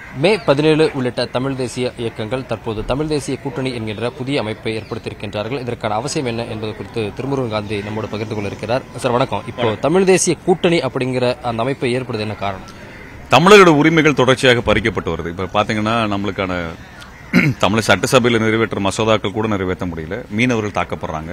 மே பதினேழு உள்ளிட்ட தமிழ் தேசிய இயக்கங்கள் தற்போது தமிழ் தேசிய கூட்டணி என்கின்ற புதிய அமைப்பை ஏற்படுத்தியிருக்கின்றார்கள் இதற்கான அவசியம் என்ன என்பது குறித்து திருமுருகன் காந்தி நம்மோடு பகிர்ந்து கொள்ள இருக்கிறார் சார் வணக்கம் இப்போ தமிழ் தேசிய கூட்டணி அப்படிங்கிற அந்த அமைப்பை ஏற்படுது என்ன காரணம் தமிழர்களோட உரிமைகள் தொடர்ச்சியாக பறிக்கப்பட்டு வருது இப்ப பாத்தீங்கன்னா நம்மளுக்கான தமிழ் சட்டசபையில் நிறைவேற்ற மசோதாக்கள் கூட நிறைவேற்ற முடியல மீனவர்கள் தாக்கப்படுறாங்க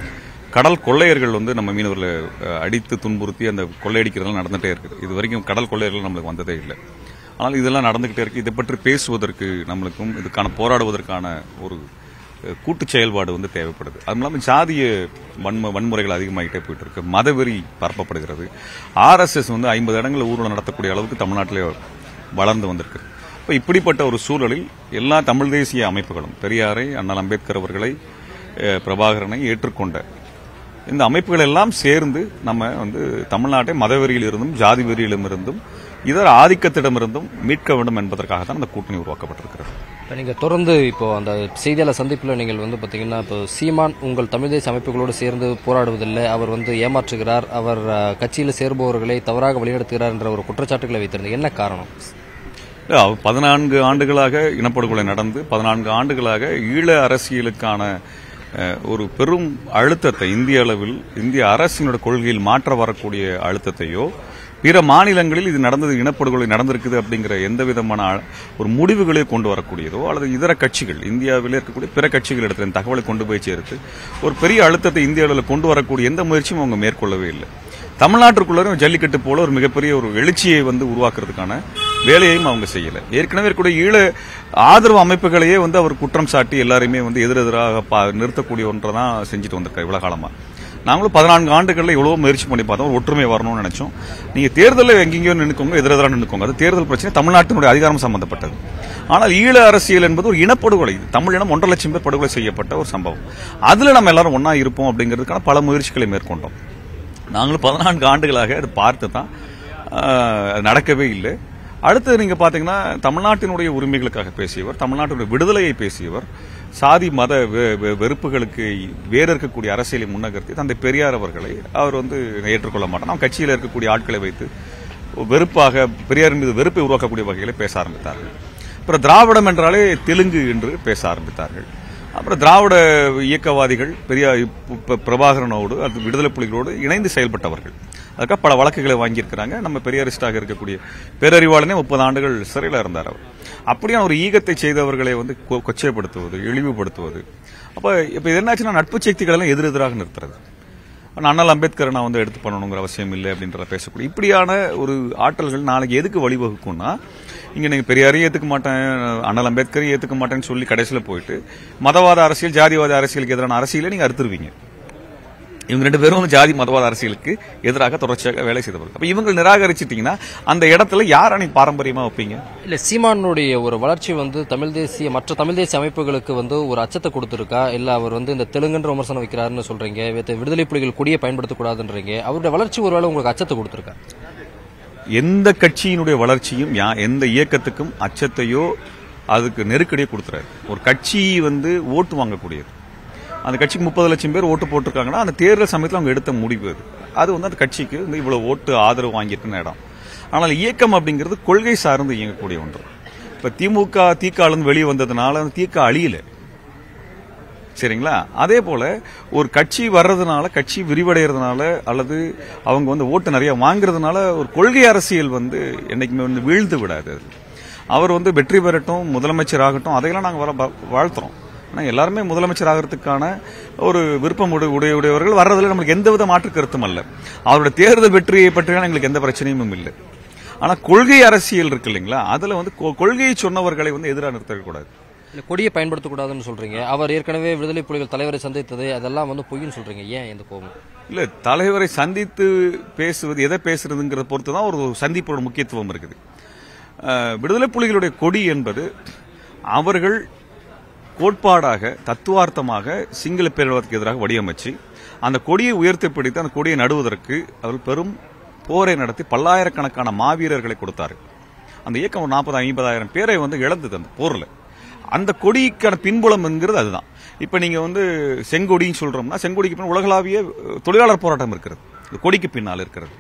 கடல் கொள்ளையர்கள் வந்து நம்ம மீனவர்களை அஹ், அடித்து துன்புறுத்தி அந்த கொள்ளையடிக்கிறதெல்லாம் நடந்துட்டே இருக்குது இது வரைக்கும் கடல் கொள்ளையர்கள் நம்மளுக்கு வந்ததே இல்லை ஆனால் இதெல்லாம் நடந்துகிட்டே இருக்கு இதை பற்றி பேசுவதற்கு நம்மளுக்கும் இதுக்கான போராடுவதற்கான ஒரு அஹ், கூட்டு செயல்பாடு வந்து தேவைப்படுது அது இல்லாமல் ஜாதிய வன்ம வன்முறைகள் அதிகமாகிட்டே போயிட்டு இருக்கு மதவெறி பரப்பப்படுகிறது ஆர்எஸ்எஸ் வந்து ஐம்பது இடங்களில் ஊர்வலம் நடத்தக்கூடிய அளவுக்கு தமிழ்நாட்டிலே வளர்ந்து வந்திருக்கு இப்போ இப்படிப்பட்ட ஒரு சூழலில் எல்லா தமிழ் தேசிய அமைப்புகளும் பெரியாரை அண்ணல் அம்பேத்கர் அவர்களை அஹ், பிரபாகரனை ஏற்றுக்கொண்ட இந்த அமைப்புகள் எல்லாம் சேர்ந்து நம்ம வந்து தமிழ்நாட்டை மதவெறியில் இருந்தும் ஜாதி வெறியிலும் இருந்தும் இதர ஆதிக்கத்திடமிருந்தும் மீட்க வேண்டும் என்பதற்காக தான் இந்த கூட்டணி உருவாக்கப்பட்டிருக்கிறது இப்போ நீங்க தொடர்ந்து இப்போ அந்த செய்தியாளர் சந்திப்பில் நீங்கள் வந்து பாத்தீங்கன்னா இப்போ சீமான் உங்கள் தமிழ் தேசிய அமைப்புகளோடு சேர்ந்து போராடுவதில்லை அவர் வந்து ஏமாற்றுகிறார் அவர் அஹ், கட்சியில் சேருபவர்களை தவறாக வழிநடத்துகிறார் என்ற ஒரு குற்றச்சாட்டுகளை வைத்திருந்தது என்ன காரணம் இல்ல, அவர் பதினான்கு ஆண்டுகளாக இனப்படுகொலை நடந்து பதினான்கு ஆண்டுகளாக ஈழ அரசியலுக்கான அஹ், ஒரு பெரும் அழுத்தத்தை இந்திய அளவில் இந்திய அரசினோட கொள்கையில் மாற்ற வரக்கூடிய அழுத்தத்தையோ பிற மாநிலங்களில் இது நடந்தது இனப்படுகொலை நடந்திருக்குது அப்படிங்கிற எந்த விதமான அ- ஒரு முடிவுகளை கொண்டு வரக்கூடியதோ அல்லது இதர கட்சிகள் இந்தியாவில் இருக்கக்கூடிய பிற கட்சிகள் இடத்துல இந்த தகவலை கொண்டு போய் சேர்த்து ஒரு பெரிய அழுத்தத்தை இந்திய அளவில் கொண்டு வரக்கூடிய எந்த முயற்சியும் அவங்க மேற்கொள்ளவே இல்லை தமிழ்நாட்டிற்குள்ளரும் ஜல்லிக்கட்டு போல ஒரு மிகப்பெரிய ஒரு எழுச்சியை வந்து உருவாக்குறதுக்கான வேலையையும் அவங்க செய்யல ஏற்கனவே கூட ஈழ ஆதரவு அமைப்புகளையே வந்து அவர் குற்றம் சாட்டி எல்லாரையுமே வந்து எதிரெதிராக பா- நிறுத்தக்கூடிய ஒன்றை தான் செஞ்சுட்டு வந்திருக்காரு இவ்வளவு காலமா நாங்களும் பதினான்கு ஆண்டுகள்ல எவ்வளவு முயற்சி பண்ணி பார்த்தோம் ஒரு ஒற்றுமை வரணும்னு நினைச்சோம் நீங்க தேர்தலில் எங்கெங்கயோ நின்னுக்கோங்க எதிரெதிராக நின்னுக்கோங்க அது தேர்தல் பிரச்சனை தமிழ்நாட்டினுடைய அதிகாரம் சம்பந்தப்பட்டது ஆனால் ஈழ அரசியல் என்பது ஒரு இனப்படுகொலை இது. தமிழ் இனம் ஒன்றரை லட்சம் பேர் படுகொலை செய்யப்பட்ட ஒரு சம்பவம் அதுல நம்ம எல்லாரும் ஒண்ணா இருப்போம் அப்படிங்கிறதுக்கான பல முயற்சிகளை மேற்கொண்டோம் நாங்களும் பதினான்கு ஆண்டுகளாக அது பார்த்து தான் ஆஹ், அது நடக்கவே இல்லை அடுத்து நீங்க பாத்தீங்கன்னா தமிழ்நாட்டினுடைய உரிமைகளுக்காக பேசியவர் தமிழ்நாட்டினுடைய விடுதலையை பேசியவர் சாதி மத வெ- வெ- வெறுப்புகளுக்கு வேற இருக்கக்கூடிய அரசியலை முன்னகர்த்தி தந்தை பெரியார் அவர்களை அவர் வந்து ஏற்றுக்கொள்ள மாட்டார் நாம் கட்சியில் இருக்கக்கூடிய ஆட்களை வைத்து வெறுப்பாக பெரியார் மீது வெறுப்பை உருவாக்கக்கூடிய வகையில பேச ஆரம்பித்தார்கள் அப்புறம் திராவிடம் என்றாலே தெலுங்கு என்று பேச ஆரம்பித்தார்கள் அப்புறம் திராவிட இயக்கவாதிகள் பெரியார் இப்ப- இப்ப பிரபாகரனோடு அது விடுதலை புலிகளோடு இணைந்து செயல்பட்டவர்கள் அதுக்காக பல வழக்குகளை வாங்கியிருக்கிறாங்க நம்ம பெரியாரிஸ்டாக இருக்கக்கூடிய பேரறிவாளனே முப்பது ஆண்டுகள் சிறையில் இருந்தார் அவர் அப்படியான ஒரு ஈகத்தை செய்தவர்களை வந்து கொ- கொச்சைப்படுத்துவது இழிவுபடுத்துவது அப்ப இப்ப இது என்னாச்சுன்னா நட்பு சக்திகள் எல்லாம் எதிரெதிராக நிறுத்துறது ஆனா, அண்ணல் அம்பேத்கரை நான் வந்து எடுத்து பண்ணணுங்கிற அவசியம் இல்லை அப்படின்றத பேசக்கூடிய இப்படியான ஒரு ஆற்றல்கள் நாளைக்கு எதுக்கு வழிவகுக்கும்னா இங்க நீங்க பெரியாரையும் ஏத்துக்க மாட்டேன் அண்ணல் அம்பேத்கரையும் ஏத்துக்க மாட்டேன்னு சொல்லி கடைசியில போயிட்டு மதவாத அரசியல் ஜாதிவாத அரசியலுக்கு எதிரான அரசியலை நீங்க அறுத்துருவீங்க இவங்க ரெண்டு பேரும் வந்து ஜாதி மதவாத அரசியலுக்கு எதிராக தொடர்ச்சியாக வேலை செய்தவர்கள் அப்ப இவங்க நிராகரிச்சிட்டீங்கன்னா அந்த இடத்துல யார் அன்னைக்கு பாரம்பரியமா வைப்பீங்க இல்ல சீமானுடைய ஒரு வளர்ச்சி வந்து தமிழ் தேசிய மற்ற தமிழ் தேசிய அமைப்புகளுக்கு வந்து ஒரு அச்சத்தை கொடுத்திருக்கா இல்ல அவர் வந்து இந்த தெலுங்குன்ற விமர்சனம் வைக்கிறாருன்னு சொல்றீங்க வித் விடுதலை புலிகள் கொடியை பயன்படுத்தக்கூடாதுன்றீங்க அவருடைய வளர்ச்சி ஒருவேளை உங்களுக்கு அச்சத்தை கொடுத்திருக்கா எந்த கட்சியினுடைய வளர்ச்சியும் யா- எந்த இயக்கத்துக்கும் அச்சத்தையோ அதுக்கு நெருக்கடியை கொடுத்துறாரு ஒரு கட்சி வந்து ஓட்டு வாங்கக்கூடியது அந்த கட்சிக்கு முப்பது லட்சம் பேர் ஓட்டு போட்டிருக்காங்கன்னா அந்த தேர்தல் சமயத்தில் அவங்க எடுத்த முடிவு அது அது வந்து அந்த கட்சிக்கு வந்து இவ்வளவு ஓட்டு ஆதரவு வாங்கியிருக்குன்னு இடம் ஆனால் இயக்கம் அப்படிங்கிறது கொள்கை சார்ந்து இயங்கக்கூடிய ஒன்று இப்ப திமுக தீக்காலேருந்து வெளியே வந்ததுனால அந்த தீக்கா அழியல சரிங்களா அதே போல ஒரு கட்சி வர்றதுனால கட்சி விரிவடைகிறதுனால அல்லது அவங்க வந்து ஓட்டு நிறைய வாங்குறதுனால ஒரு கொள்கை அரசியல் வந்து என்னைக்குமே வந்து வீழ்ந்து விடாது அது. அவர் வந்து வெற்றி பெறட்டும் முதலமைச்சர் ஆகட்டும் அதையெல்லாம் நாங்கள் வர ப- வாழ்த்துறோம் ஆனால் எல்லாருமே முதலமைச்சர் ஆகிறதுக்கான ஒரு விருப்பம் உடைய உடைய- உடையவர்கள் வர்றதுல நம்மளுக்கு எந்தவித மாற்று கருத்தும் அல்ல அவருடைய தேர்தல் வெற்றியை பற்றியான எங்களுக்கு எந்த பிரச்சனையும் இல்லை ஆனா கொள்கை அரசியல் இருக்கு இல்லைங்களா அதுல வந்து கொ- கொள்கையை சொன்னவர்களை வந்து எதிராக நிறுத்தக்கூடாது இல்ல கொடியை பயன்படுத்தக்கூடாதுன்னு சொல்றீங்க அவர் ஏற்கனவே விடுதலை புலிகள் தலைவரை சந்தித்தது அதெல்லாம் வந்து பொய்ன்னு சொல்றீங்க ஏன் இந்த கோபம் இல்ல தலைவரை சந்தித்து பேசுவது எதை பேசுறதுங்கிறத பொறுத்து தான் ஒரு சந்திப்போட முக்கியத்துவம் இருக்குது அஹ், விடுதலை புலிகளுடைய கொடி என்பது அவர்கள் கோட்பாடாக தத்துவார்த்தமாக சிங்கள பேரிடத்துக்கு எதிராக வடிவமைச்சு அந்த கொடியை உயர்த்தி பிடித்து அந்த கொடியை நடுவதற்கு அவர்கள் பெரும் போரை நடத்தி பல்லாயிரக்கணக்கான மாவீரர்களை கொடுத்தார்கள் அந்த இயக்கம் ஒரு நாற்பது ஐம்பதாயிரம் பேரை வந்து இழந்தது அந்த போர்ல அந்த கொடிக்கான பின்புலம் என்கிறது அதுதான் இப்ப நீங்க வந்து செங்கொடின்னு சொல்றோம்னா செங்கொடிக்கு பின் உலகளாவிய அஹ், தொழிலாளர் போராட்டம் இருக்கிறது இந்த கொடிக்கு பின்னால் இருக்கிறது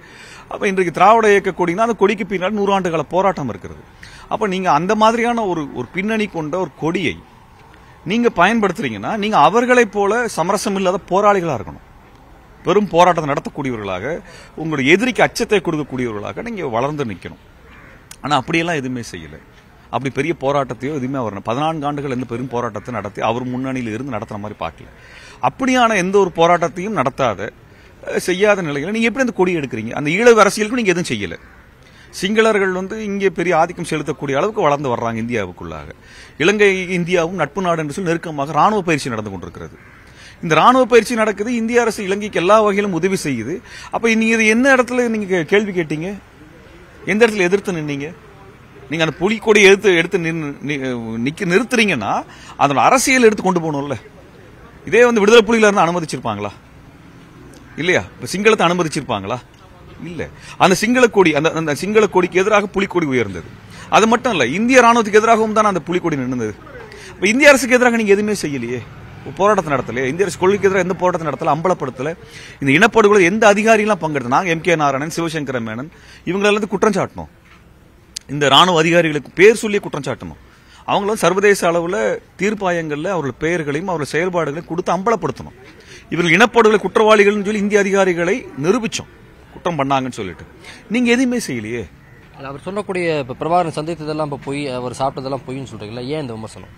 அப்ப இன்றைக்கு திராவிட இயக்க கொடினா அந்த கொடிக்கு பின்னாடி நூறாண்டு கால போராட்டம் இருக்கிறது அப்ப நீங்க அந்த மாதிரியான ஒரு ஒரு பின்னணி கொண்ட ஒரு கொடியை நீங்க பயன்படுத்துறீங்கன்னா நீங்க அவர்களைப் போல சமரசம் இல்லாத போராளிகளா இருக்கணும் பெரும் போராட்டத்தை நடத்தக்கூடியவர்களாக உங்களுடைய எதிரிக்கு அச்சத்தை கொடுக்கக்கூடியவர்களாக நீங்க வளர்ந்து நிக்கணும் ஆனா அப்படியெல்லாம் எதுவுமே செய்யல அப்படி பெரிய போராட்டத்தையோ எதுவுமே அவர் பதினான்கு ஆண்டுகள் எந்த பெரும் போராட்டத்தை நடத்தி அவர் முன்னணியில் இருந்து நடத்துற மாதிரி பார்க்கல அப்படியான எந்த ஒரு போராட்டத்தையும் நடத்தாத அஹ், செய்யாத நிலையில நீங்க எப்படி அந்த கொடி எடுக்கிறீங்க அந்த ஈழ அரசியலுக்கு நீங்க எதுவும் செய்யல சிங்களர்கள் வந்து இங்கே பெரிய ஆதிக்கம் செலுத்தக்கூடிய அளவுக்கு வளர்ந்து வர்றாங்க இந்தியாவுக்குள்ளாக இலங்கை இந்தியாவும் நட்பு நாடு என்று சொல்லி நெருக்கமாக ராணுவ பயிற்சி நடந்து கொண்டிருக்கிறது இந்த ராணுவ பயிற்சி நடக்குது இந்திய அரசு இலங்கைக்கு எல்லா வகையிலும் உதவி செய்யுது அப்ப நீங்க இது என்ன இடத்துல நீங்க கே- கேள்வி கேட்டீங்க எந்த இடத்துல எதிர்த்து நின்னீங்க நீங்க அந்த புலிக்கொடியை எடுத்து எடுத்து நின்னு- நி- நிக்க நிறுத்துறீங்கன்னா அதோட அரசியல் எடுத்து கொண்டு போகணும்ல இதே வந்து விடுதலை புலியில இருந்து அனுமதிச்சிருப்பாங்களா இல்லையா இப்ப சிங்களத்தை அனுமதிச்சிருப்பாங்களா இல்ல அந்த சிங்கள கொடி அந்த அந்த சிங்கள கொடிக்கு எதிராக புலிக்கொடி உயர்ந்தது அது மட்டும் இல்ல இந்திய ராணுவத்துக்கு எதிராகவும் தான் அந்த புலிக்கொடி நின்றது இப்ப இந்திய அரசுக்கு எதிராக நீங்க எதுவுமே செய்யலையே ஒரு போராட்டத்தை நடத்தல இந்திய அரசு கொள்கைக்கு எதிராக எந்த போராட்டத்தை நடத்தல அம்பலப்படுத்தல இந்த இனப்படுகொலை எந்த அதிகாரிகளும் பங்கெடுத்து நாங்க எம் கே நாராயணன் சிவசங்கர மேனன் இவங்களெல்லாம் குற்றம் சாட்டணும் இந்த ராணுவ அதிகாரிகளுக்கு பேர் சொல்லி குற்றம் சாட்டணும் அவங்களும் சர்வதேச அளவுல தீர்ப்பாயங்கள்ல அவர்கள் பெயர்களையும் அவர்கள் செயல்பாடுகளையும் கொடுத்து அம்பலப்படுத்தணும் இவர்கள் இனப்படுகொலை குற்றவாளிகள்னு சொல்லி இந்திய அதிகாரிகளை நிரூபிச்சோம் குற்றம் பண்ணாங்கன்னு சொல்லிட்டு நீங்க எதுவுமே செய்யலையே இல்ல, அவர் சொல்லக்கூடிய இப்ப பிரபாகரன் சந்தித்ததெல்லாம் இப்ப பொய் அவர் சாப்பிட்டதெல்லாம் பொய்ன்னு சொல்றீங்களா ஏன் இந்த விமர்சனம்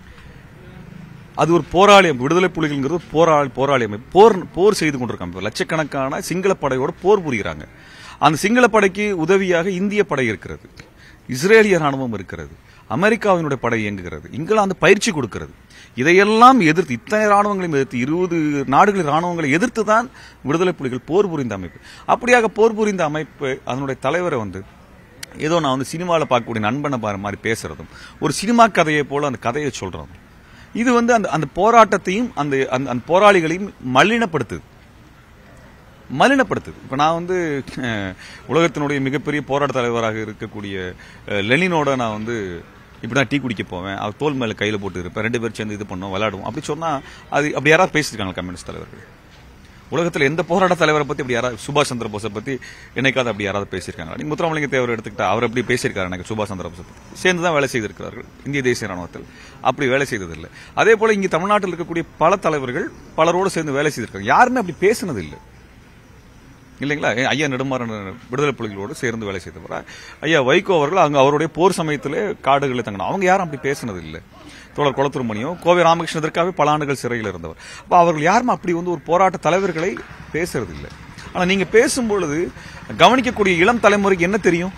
அது ஒரு போராளி அமைப்பு. விடுதலை புலிகள்ங்கிறது போராளி போராளி அமைப்பு போர் போர் செய்து கொண்டிருக்காங்க இப்ப லட்சக்கணக்கான சிங்கள படையோட போர் புரிகிறாங்க அந்த சிங்கள படைக்கு உதவியாக இந்திய படை இருக்கிறது இஸ்ரேலிய ராணுவம் இருக்கிறது அமெரிக்காவினுடைய படை இயங்குகிறது இங்கிலாந்து பயிற்சி கொடுக்கிறது இதையெல்லாம் எதிர்த்து இத்தனை ராணுவங்களையும் எதிர்த்து இருபது நாடுகளின் ராணுவங்களை எதிர்த்து தான் விடுதலை புலிகள் போர் புரிந்த அமைப்பு அப்படியாக போர் புரிந்த அமைப்பு அதனுடைய தலைவரை வந்து ஏதோ நான் வந்து சினிமாவில் பார்க்கக்கூடிய நண்பனை பாரு மாதிரி பேசுறதும் ஒரு சினிமா கதையை போல அந்த கதையை சொல்றதும் இது வந்து அந்த அந்த போராட்டத்தையும் அந்த அந்த அந்த போராளிகளையும் மலினப்படுத்துது மலினப்படுத்துது இப்போ நான் வந்து அஹ், உலகத்தினுடைய மிகப்பெரிய போராட்ட தலைவராக இருக்கக்கூடிய அஹ், லெனினோட நான் வந்து இப்படி தான் டீ குடிக்க போவேன் அவர் தோல் மேல கையில போட்டு இருப்பேன் ரெண்டு பேரும் சேர்ந்து இது பண்ணோம் விளையாடுவோம் அப்படி சொன்னா அது அப்படி யாராவது பேசியிருக்காங்க கம்யூனிஸ்ட் தலைவர்கள் உலகத்தில் எந்த போராட்ட தலைவரை பத்தி அப்படி யாராவது சுபாஷ் சந்திர போஸை பத்தி என்னைக்காவது அப்படி யாராவது பேசியிருக்காங்க நீங்க முத்துராமலிங்க தேவர் எடுத்துக்கிட்டா அவர் அப்படி பேசியிருக்காரு எனக்கு சுபாஷ் சந்திர போஸை பத்தி சேர்ந்து தான் வேலை செய்திருக்கிறார்கள் இந்திய தேசிய ராணுவத்தில் அப்படி வேலை செய்ததில்லை அதே போல இங்க தமிழ்நாட்டில் இருக்கக்கூடிய பல தலைவர்கள் பலரோடு சேர்ந்து வேலை செய்திருக்காங்க யாருமே அப்படி பேசினது இல்லை இல்லைங்களா ஏ, ஐயா நெடுமாறன் விடுதலை புலிகளோடு சேர்ந்து வேலை செய்தவர் ஐயா வைகோ அவர்கள் அங்க அவருடைய போர் சமயத்திலே காடுகளில் தங்கினார் அவங்க யாரும் அப்படி பேசினது இல்லை தோழர் குளத்துருமணியோ கோவை ராமகிருஷ்ணன் இதற்காகவே பல ஆண்டுகள் சிறையில் இருந்தவர் அப்ப அவர்கள் யாரும் அப்படி வந்து ஒரு போராட்ட தலைவர்களை பேசுறது இல்லை ஆனா நீங்க பேசும் பொழுது கவனிக்கக்கூடிய இளம் தலைமுறைக்கு என்ன தெரியும்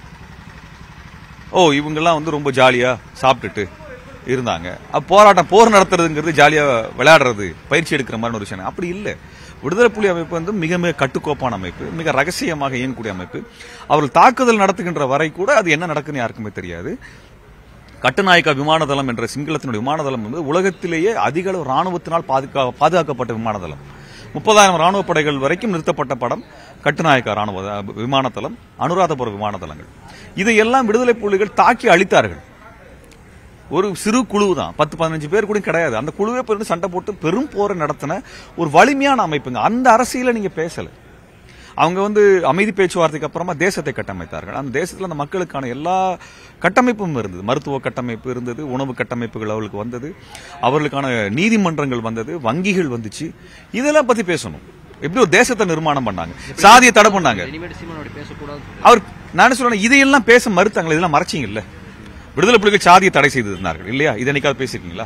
ஓ இவங்கெல்லாம் வந்து ரொம்ப ஜாலியா சாப்பிட்டுட்டு இருந்தாங்க அப்ப போராட்டம் போர் நடத்துறதுங்கிறது ஜாலியா விளையாடுறது பயிற்சி எடுக்கிற மாதிரி ஒரு விஷயம் அப்படி இல்லை விடுதலை புலி அமைப்பு வந்து மிக மிக கட்டுக்கோப்பான அமைப்பு மிக ரகசியமாக இயங்கக்கூடிய அமைப்பு அவர்கள் தாக்குதல் நடத்துகின்ற வரை கூட அது என்ன நடக்குன்னு யாருக்குமே தெரியாது கட்டுநாயக்கா விமான தளம் என்ற சிங்களத்தினுடைய விமான தளம் வந்து உலகத்திலேயே அதிக அளவு ராணுவத்தினால் பாதுகா பாதுகாக்கப்பட்ட விமான தளம் முப்பதாயிரம் ராணுவ படைகள் வரைக்கும் நிறுத்தப்பட்ட படம் கட்டுநாயக்கா ராணுவ அஹ், விமான தளம் அனுராதபுர விமான தளங்கள் இதையெல்லாம் விடுதலை புலிகள் தாக்கி அழித்தார்கள் ஒரு சிறு குழு தான் பத்து பதினஞ்சு பேர் கூட கிடையாது அந்த குழுவே போயிட்டு சண்டை போட்டு பெரும் போரை நடத்தின ஒரு வலிமையான அமைப்புங்க அந்த அரசியல நீங்க பேசல அவங்க வந்து அமைதி பேச்சுவார்த்தைக்கு அப்புறமா தேசத்தை கட்டமைத்தார்கள் அந்த தேசத்துல அந்த மக்களுக்கான எல்லா கட்டமைப்பும் இருந்தது மருத்துவ கட்டமைப்பு இருந்தது உணவு கட்டமைப்புகள் அவர்களுக்கு வந்தது அவர்களுக்கான நீதிமன்றங்கள் வந்தது வங்கிகள் வந்துச்சு இதெல்லாம் பத்தி பேசணும் எப்படி ஒரு தேசத்தை நிர்மாணம் பண்ணாங்க சாதியை தடை பண்ணாங்க இனிமேல் சீமான் அப்படி பேசக்கூடாது அவர் நான் என்ன சொல்றேன் இதையெல்லாம் பேச மறுத்தாங்களே இதெல்லாம் மறைச்சிங்கல்ல விடுதலை புலிகள் சாதியை தடை செய்திருந்தார்கள் இல்லையா இதை என்னைக்காவது பேசியிருக்கீங்களா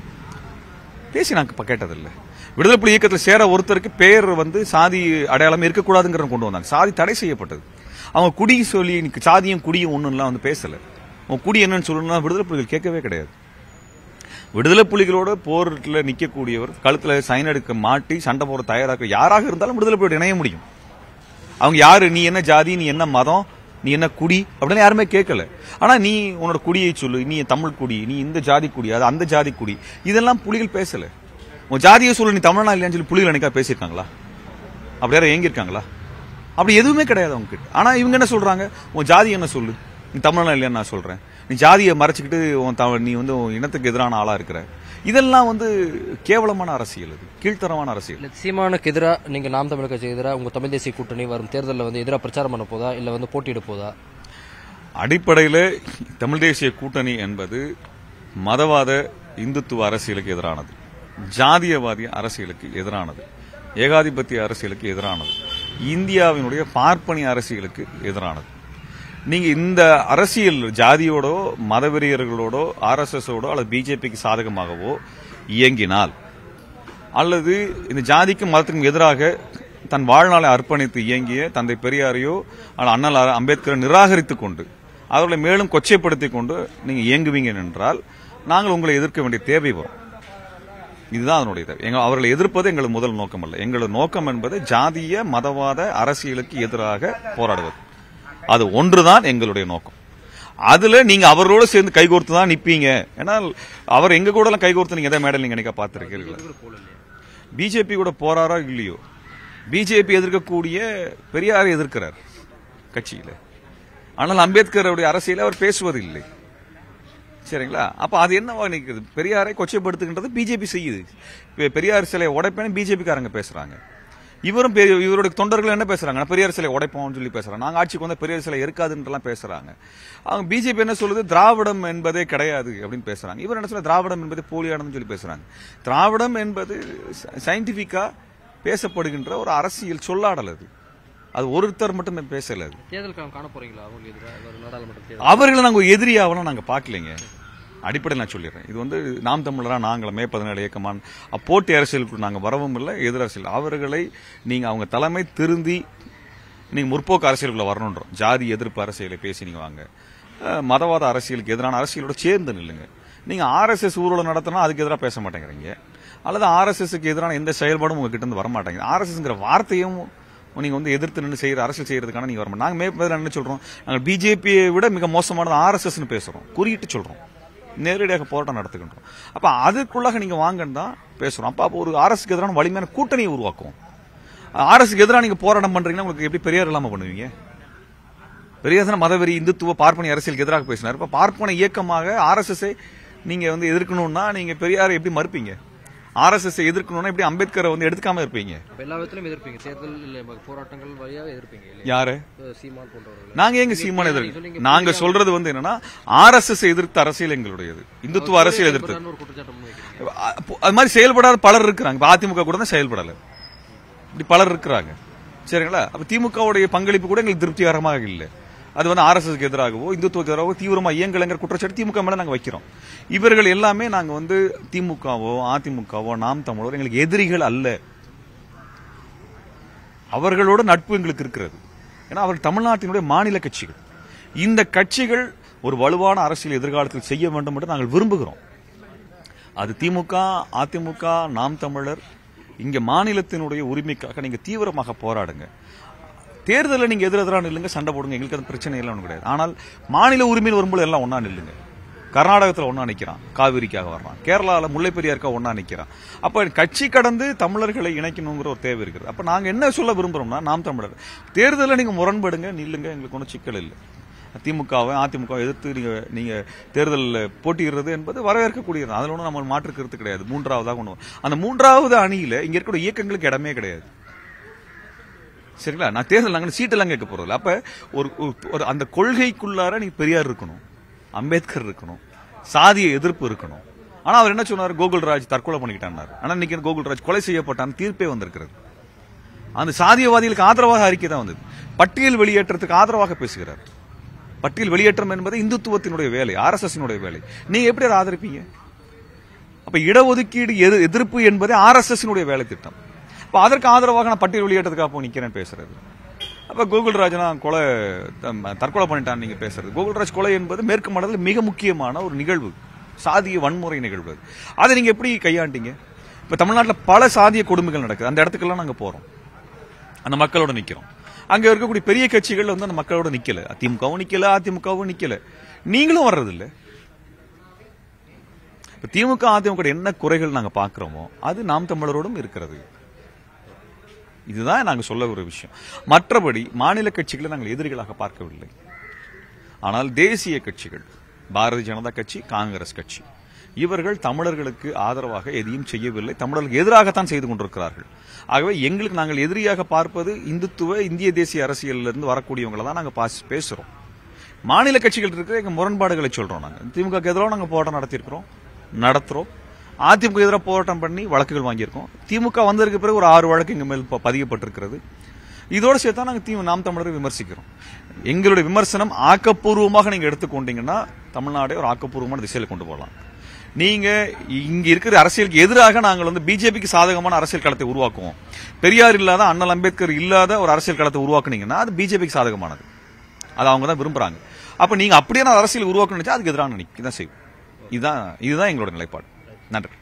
பேசி நான் இப்ப கேட்டதில்ல விடுதலை புலி இயக்கத்தில் சேர ஒருத்தருக்கு பேர் வந்து சாதி அடையாளமே இருக்கக்கூடாதுங்கிற கொண்டு வந்தாங்க சாதி தடை செய்யப்பட்டது அவங்க குடி சொல்லி இன்னைக்கு சாதியும் குடியும் ஒண்ணுலாம் வந்து பேசல அவங்க குடி என்னன்னு சொல்லணும்னா விடுதலை புலிகள் கேட்கவே கிடையாது விடுதலை புலிகளோட போரில் நிக்கக்கூடியவர் கழுத்துல சைன் எடுக்க மாட்டி சண்டை போட தயாராக யாராக இருந்தாலும் விடுதலை புலியோட இணைய முடியும் அவங்க யாரு நீ என்ன ஜாதி நீ என்ன மதம் நீ என்ன குடி அப்படின்னு யாருமே கேட்கல ஆனா நீ உன்னோட குடியை சொல்லு நீ தமிழ் குடி நீ இந்த ஜாதி குடி அது அந்த ஜாதி குடி இதெல்லாம் புலிகள் பேசல உன் ஜாதியை சொல்லு நீ தமிழ்னா இல்லையான்னு சொல்லி புலிகள் என்னைக்கா பேசியிருக்காங்களா அப்படி யாரும் ஏங்கியிருக்காங்களா அப்படி எதுவுமே கிடையாது அவங்க கிட்ட ஆனா இவங்க என்ன சொல்றாங்க உன் ஜாதி என்ன சொல்லு நீ தமிழ்னா இல்லையான்னு நான் சொல்றேன் நீ ஜாதியை மறைச்சிக்கிட்டு உன் த- நீ வந்து உன் இனத்துக்கு எதிரான ஆளா இருக்கிற இதெல்லாம் வந்து கேவலமான அரசியல் இது கீழ்த்தரமான அரசியல் இல்ல சீமானுக்கு எதிராக நீங்க நாம் தமிழ் கட்சி எதிராக உங்க தமிழ் தேசிய கூட்டணி வரும் தேர்தலில் வந்து எதிராக பிரச்சாரம் பண்ண போதா இல்ல வந்து போட்டியிட போதா அடிப்படையில் தமிழ் தேசிய கூட்டணி என்பது மதவாத இந்துத்துவ அரசியலுக்கு எதிரானது ஜாதியவாதி அரசியலுக்கு எதிரானது ஏகாதிபத்திய அரசியலுக்கு எதிரானது இந்தியாவினுடைய பார்ப்பனிய அரசியலுக்கு எதிரானது நீங்க இந்த அரசியல் ஜாதியோடோ மதவெறியர்களோடோ ஆர்எஸ்எஸோடோ அல்லது பிஜேபிக்கு சாதகமாகவோ இயங்கினால் அல்லது இந்த ஜாதிக்கும் மதத்துக்கும் எதிராக தன் வாழ்நாளை அர்ப்பணித்து இயங்கிய தந்தை பெரியாரையோ அல்லது அண்ணல் அம்பேத்கரை நிராகரித்துக் கொண்டு அவர்களை மேலும் கொச்சைப்படுத்திக் கொண்டு நீங்க இயங்குவீங்க என்றால் நாங்கள் உங்களை எதிர்க்க வேண்டிய தேவை வரும் இதுதான் அதனுடைய தேவை எங்க அவர்களை எதிர்ப்பது எங்களது முதல் நோக்கம் அல்ல எங்களது நோக்கம் என்பது ஜாதிய மதவாத அரசியலுக்கு எதிராக போராடுவது அது ஒன்றுதான் எங்களுடைய நோக்கம் அதுல நீங்க அவரோட சேர்ந்து கைகோர்த்து தான் நிப்பீங்க ஏன்னா அவர் எங்க கூட எல்லாம் கைகோர்த்து நீங்க எதை மேடல் நீங்க நினைக்க பார்த்திருக்கீங்களா பிஜேபி கூட போறாரோ இல்லையோ பிஜேபி எதிர்க்கக்கூடிய பெரியாரை எதிர்க்கிறார் கட்சியில ஆனால் அம்பேத்கருடைய அரசியல அவர் பேசுவதில்லை சரிங்களா அப்ப அது என்னவா நிக்குது பெரியாரை கொச்சைப்படுத்துகின்றது பிஜேபி செய்யுது பெ- பெரியார் சிலையை உடைப்பேன்னு பிஜேபி காரங்க பேசுறாங்க இவரும் பெரிய- இவருடைய தொண்டர்கள் என்ன பேசுறாங்க நான் பெரியார் சிலை உடைப்போம்னு சொல்லி பேசுறாங்க நாங்க ஆட்சிக்கு வந்தா பெரியார் சிலை இருக்காதுன்றலாம் பேசுறாங்க அவங்க பிஜேபி என்ன சொல்லுது திராவிடம் என்பதே கிடையாது அப்படின்னு பேசுறாங்க இவர் என்ன சொல்ல திராவிடம் என்பது போலியானதுன்னு சொல்லி பேசுறாங்க திராவிடம் என்பது சயின்டிபிக்கா பேசப்படுகின்ற ஒரு அரசியல் சொல்லாடல் அது அது ஒருத்தர் மட்டும் பேசல அது தேர்தல் காலம் காண போறீங்களா அவங்களுக்கு எதிராக வரும் நாடாளுமன்ற தேர்தல் அவர்களை நாங்க ஒரு எதிரியாவெல்லாம் நாங்க பார்க்கலைங்க அடிப்படையில் நான் சொல்லிடுறேன் இது வந்து நாம் தமிழரா நாங்கள மே பதினேழு இயக்கமான் போட்டி அரசியலுக்கு நாங்க வரவும் இல்லை எதிர் அரசியல் அவர்களை நீங்க அவங்க தலைமை திருந்தி நீங்க முற்போக்கு அரசியலுக்குள்ள வரணுன்றோம் ஜாதி எதிர்ப்பு அரசியலை பேசி நீங்க வாங்க அஹ், மதவாத அரசியலுக்கு எதிரான அரசியலோட சேர்ந்து நில்லுங்க நீங்க ஆர்எஸ்எஸ் ஊர்வலம் நடத்தினா அதுக்கு எதிராக பேச மாட்டேங்கிறீங்க அல்லது ஆர்எஸ்எஸ்க்கு எதிரான எந்த செயல்பாடும் உங்ககிட்ட இருந்து வர மாட்டேங்குது ஆர்எஸ்எஸ்ங்கிற வார்த்தையும் நீங்க வந்து எதிர்த்து நின்று செய்யற அரசியல் செய்யறதுக்கான நீங்க வர மாட்டோம் நாங்க மே பதில் என்ன சொல்றோம் நாங்க பிஜேபியை விட மிக மோசமானது ஆர்எஸ்எஸ் பேசுறோம் குறியிட்டு சொல்றோம் நேரடியாக போராட்டம் நடத்துகின்றோம் அப்ப அதுக்குள்ளாக நீங்க வாங்கன்னு தான் பேசுறோம் அப்ப அப்போ ஒரு அரசுக்கு எதிரான வலிமையான கூட்டணியை உருவாக்குவோம் அரசுக்கு எதிராக நீங்க போராட்டம் பண்றீங்கன்னா உங்களுக்கு எப்படி பெரியார் இல்லாம பண்ணுவீங்க பெரியார் தானே மதவெறி இந்துத்துவ பார்ப்பன அரசியலுக்கு எதிராக பேசினார் இப்ப பார்ப்பன இயக்கமாக ஆர்எஸ்எஸ் நீங்க வந்து எதிர்க்கணும்னா நீங்க பெரியாரை எப்படி மறுப்பீங்க ஆர்எஸ்எஸ் எதிர்க்கணும்னா எப்படி அம்பேத்கரை வந்து எடுத்துக்காம இருப்பீங்க அப்ப எல்லா விதத்திலும் எதிர்ப்பீங்க தேர்தல் இல்ல போராட்டங்கள் வழியாக எதிர்ப்பீங்க இல்லையா யாரு இப்ப சீமான் போன்றவர்கள் நாங்க எங்க சீமான எதிர்க்கு நாங்க சொல்றது வந்து என்னன்னா ஆர்எஸ்எஸ் எதிர்த்த அரசியல் எங்களுடையது இந்துத்துவ அரசியல் எதிர்த்து ஒரு குற்றச்சாட்டு முன்வைக்கிறீங்க அப்போ அது மாதிரி செயல்படாத பலர் இருக்கிறாங்க இப்ப அதிமுக கூட தான் செயல்படல இப்படி பலர் இருக்கிறாங்க சரிங்களா அப்ப திமுகவுடைய பங்களிப்பு கூட எங்களுக்கு திருப்திகரமாக இல்லை அது வந்து ஆர்எஸ்எஸ்க்கு எதிராகவோ இந்துத்துவக்கு எதிராகவோ தீவிரமா இயங்கலைங்கிற குற்றச்சாட்டு திமுக மேல நாங்க வைக்கிறோம் இவர்கள் எல்லாமே நாங்க வந்து திமுகவோ அதிமுகவோ நாம் தமிழோ எங்களுக்கு எதிரிகள் அல்ல அவர்களோட நட்பு எங்களுக்கு இருக்கிறது ஏன்னா அவர்கள் தமிழ்நாட்டினுடைய மாநில கட்சிகள் இந்த கட்சிகள் ஒரு வலுவான அரசியல் எதிர்காலத்தில் செய்ய வேண்டும் என்று நாங்கள் விரும்புகிறோம் அது திமுக அதிமுக நாம் தமிழர் இங்க மாநிலத்தினுடைய உரிமைக்காக நீங்க தீவிரமாக போராடுங்க தேர்தலில் நீங்க எதிர் எதிராக நில்லுங்க சண்டை போடுங்க எங்களுக்கு அது பிரச்சனை எல்லாம் ஒன்றும் கிடையாது ஆனால் மாநில உரிமையில் வரும்போது எல்லாம் ஒண்ணா நில்லுங்க கர்நாடகத்தில் ஒண்ணா நிக்கிறான் காவிரிக்காக வர்றான் கேரளால முல்லை பெரியாருக்காக ஒண்ணா நிக்கிறான் அப்ப கட்சி கடந்து தமிழர்களை இணைக்கணுங்கிற ஒரு தேவை இருக்குது அப்ப நாங்க என்ன சொல்ல விரும்புறோம்னா நாம் தமிழர் தேர்தலில் நீங்க முரண்படுங்க நில்லுங்க எங்களுக்கு ஒன்றும் சிக்கல் இல்லை திமுகவை அதிமுக எதிர்த்து நீங்க நீங்க தேர்தலில் போட்டியிடுறது என்பது வரவேற்கக்கூடியது அதில் ஒன்றும் நம்ம மாற்று கருத்து கிடையாது மூன்றாவதாக கொண்டு வரும். அந்த மூன்றாவது அணியில இங்க இருக்கிற இயக்கங்களுக்கு இடமே கிடையாது சரிங்களா நான் தேர்தல் நாங்கள் சீட்டெல்லாம் கேட்க போறதில்ல அப்ப ஒரு ஒரு- ஒரு அந்த கொள்கைக்குள்ளார நீங்க பெரியார் இருக்கணும் அம்பேத்கர் இருக்கணும் சாதிய எதிர்ப்பு இருக்கணும் ஆனா அவர் என்ன சொன்னார் கோகுல்ராஜ் தற்கொலை பண்ணிக்கிட்டார் ஆனா இன்னைக்கு கோகுல்ராஜ் கொலை செய்யப்பட்டான் தீர்ப்பே வந்திருக்கிறது அந்த சாதியவாதிகளுக்கு ஆதரவாக அறிக்கை தான் வந்தது பட்டியல் வெளியேற்றத்துக்கு ஆதரவாக பேசுகிறார் பட்டியல் வெளியேற்றம் என்பது இந்துத்துவத்தினுடைய வேலை ஆர்எஸ்எஸ் வேலை நீங்க எப்படி அதை ஆதரிப்பீங்க அப்ப இடஒதுக்கீடு எது- எதிர்ப்பு என்பது ஆர்எஸ்எஸ் வேலை திட்டம் அப்ப அதற்கு ஆதரவாக நான் பட்டியல் வெளியேற்றத்துக்காக போய் நிக்கிறேன் பேசுறது அப்ப கோகுல்ராஜ் நான் கொலை தம், தற்கொலை பண்ணிட்டான் நீங்க பேசுறது கோகுல்ராஜ் கொலை என்பது மேற்கு மண்டலத்தில் மிக முக்கியமான ஒரு நிகழ்வு சாதிய வன்முறை நிகழ்வு அது. அதை நீங்க எப்படி கையாண்டீங்க இப்ப தமிழ்நாட்டில் பல சாதிய கொடுமைகள் நடக்குது அந்த இடத்துக்கெல்லாம் நாங்க போறோம் அந்த மக்களோட நிக்கிறோம் அங்க இருக்கக்கூடிய பெரிய கட்சிகள் வந்து அந்த மக்களோட நிக்கல திமுகவும் நிக்கல அதிமுகவும் நிக்கல நீங்களும் வர்றது இல்ல இப்ப திமுக அதிமுக என்ன குறைகள் நாங்க பாக்குறோமோ அது நாம் தமிழரோடும் இருக்கிறது இதுதான் நாங்க சொல்ல ஒரு விஷயம் மற்றபடி மாநில கட்சிகளை நாங்கள் எதிரிகளாக பார்க்கவில்லை ஆனால் தேசிய கட்சிகள் பாரதிய ஜனதா கட்சி காங்கிரஸ் கட்சி இவர்கள் தமிழர்களுக்கு ஆதரவாக எதையும் செய்யவில்லை தமிழர்களுக்கு எதிராகத்தான் செய்து கொண்டிருக்கிறார்கள் ஆகவே எங்களுக்கு நாங்கள் எதிரியாக பார்ப்பது இந்துத்துவ இந்திய தேசிய அரசியலிலிருந்து வரக்கூடியவங்களை தான் நாங்கள் பாஸ்- பேசுறோம் மாநில கட்சிகள் இருக்கிற எங்க முரண்பாடுகளை சொல்றோம் நாங்க திமுக எதிராக நாங்க போராட்டம் நடத்தியிருக்கிறோம் நடத்துறோம் அதிமுக எதிராக போராட்டம் பண்ணி வழக்குகள் வாங்கியிருக்கோம் திமுக வந்ததுக்கு பிறகு ஒரு ஆறு வழக்கு எங்க மேல் ப- பதியப்பட்டிருக்கிறது இதோட சேர்த்தா நாங்க தீ நாம் தமிழரை விமர்சிக்கிறோம் எங்களுடைய விமர்சனம் ஆக்கப்பூர்வமாக நீங்க எடுத்துக்கொண்டீங்கன்னா தமிழ்நாடை ஒரு ஆக்கப்பூர்வமான திசையில கொண்டு போகலாம் நீங்க இங்க இருக்கிற அரசியலுக்கு எதிராக நாங்கள் வந்து பிஜேபிக்கு சாதகமான அரசியல் களத்தை உருவாக்குவோம் பெரியார் இல்லாத அண்ணல் அம்பேத்கர் இல்லாத ஒரு அரசியல் களத்தை உருவாக்குனீங்கன்னா அது பிஜேபிக்கு சாதகமானது அது அவங்க தான் விரும்புறாங்க அப்ப நீங்க அப்படியான அரசியல் உருவாக்கணும் நினைச்சா அதுக்கு எதிரான நிக்க தான் செய்வோம் இதுதான் இதுதான் எங்களோட நிலைப்பாடு நன்றி